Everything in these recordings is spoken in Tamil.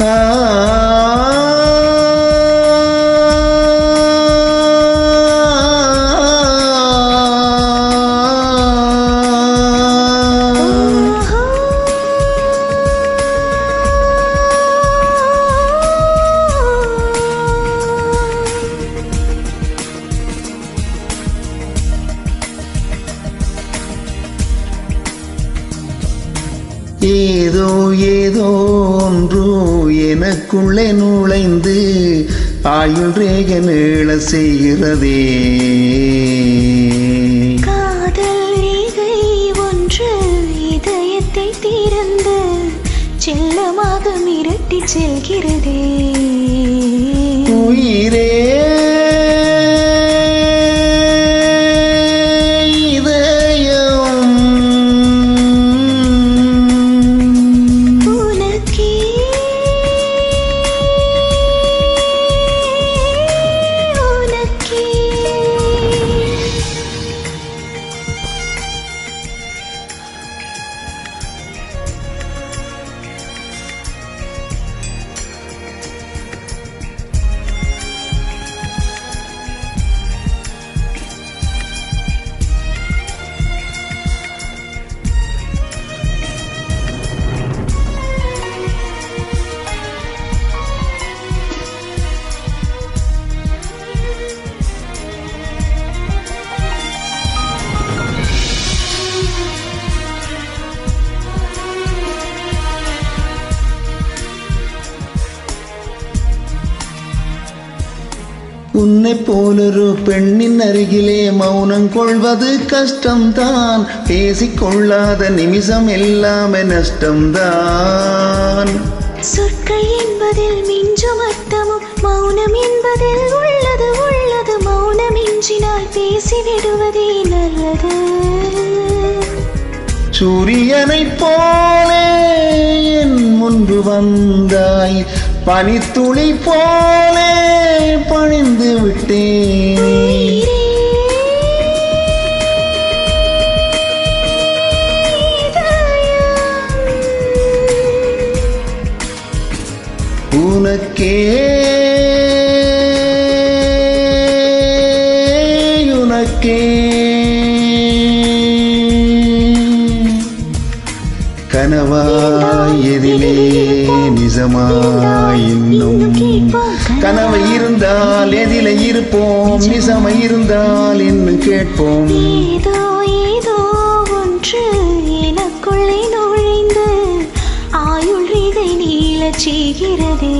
ஏதோ ஏதோ ஒன்று எனக்குள்ளே நுழைந்து ஆயுள் ரேக நீள செய்கிறதே காதல் ரேகை ஒன்று இதயத்தை திறந்து செல்லமாக மிரட்டி செல்கிறதே உயிரே இதயம் உனக்கே உனக்கே உன்னை போலொரு பெண்ணின் அருகிலே மௌனம் கொள்வது கஷ்டம்தான் பேசிக்கொள்ளாத நிமிஷம் எல்லாமே நஷ்டம்தான் சொற்கள் என்பதில் மிஞ்சும் அர்த்தமும் மௌனம் என்பதில் உள்ளது உள்ளது மௌனம் இன்றினால் பேசிவிடுவதே நல்லது சூரியனைப் போலே என் முன்பு வந்தாய் பனித்துளி போலே பணிந்து விட்டேன் உனக்கே உனக்கே கனவாய் எதிலே நிஜமாய் இன்னும் கனவு இருந்தால் எதில இருப்போம் நிஜமை இருந்தால் இன்னும் கேட்போம் ஏதோ ஏதோ ஒன்று எனக்குள்ளே நுழைந்து ஆயுள் ரேகை நீளச் செய்கிறதே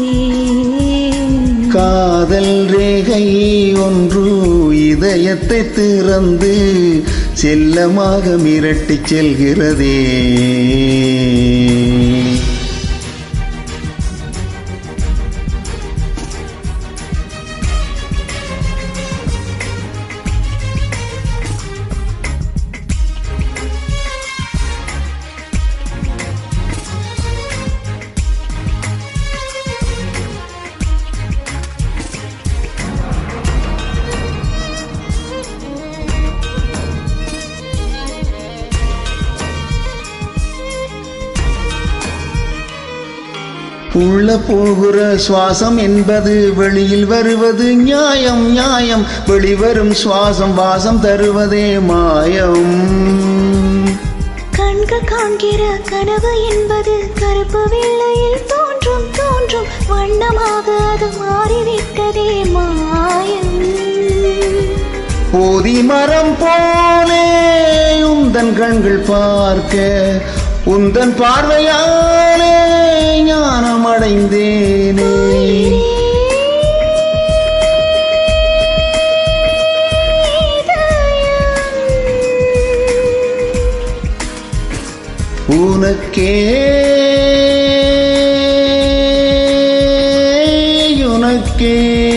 காதல் ரேகை ஒன்று இதயத்தை திறந்து செல்லமாக மிரட்டிச் செல்கிறதே உள்ள போகிற சுவாசம் என்பது வெளியில் வருவது நியாயம் நியாயம் வெளிவரும் சுவாசம் வாசம் தருவதே மாயம் கண்கள் காண்கிற கனவு என்பது கருப்பு வெள்ளையில் தோன்றும் தோன்றும் வண்ணமாக அது மாறிவிட்டதே மாயம் போதி மரம் போலே உந்தன் கண்கள் பார்க்க உந்தன் பார்வையாலே ஞானம் அடைந்தேனே உனக்கே உனக்கே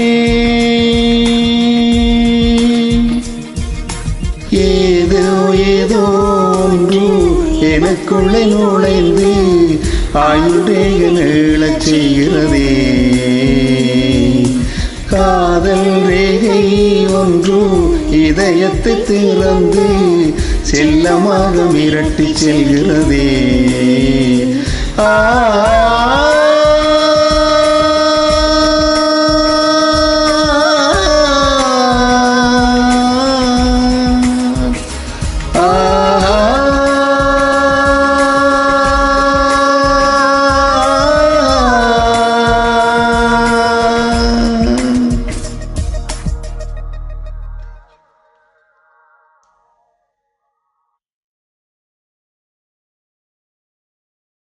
ஏதோ ஏதோ ஒன்று எனக்குள்ளே நுழைந்து ஆயுடேக நீளச் செய்கிறதே காதல் ரேகை ஒன்று இதயத்தை திறந்து செல்லமாக மிரட்டி செல்கிறதே ஆ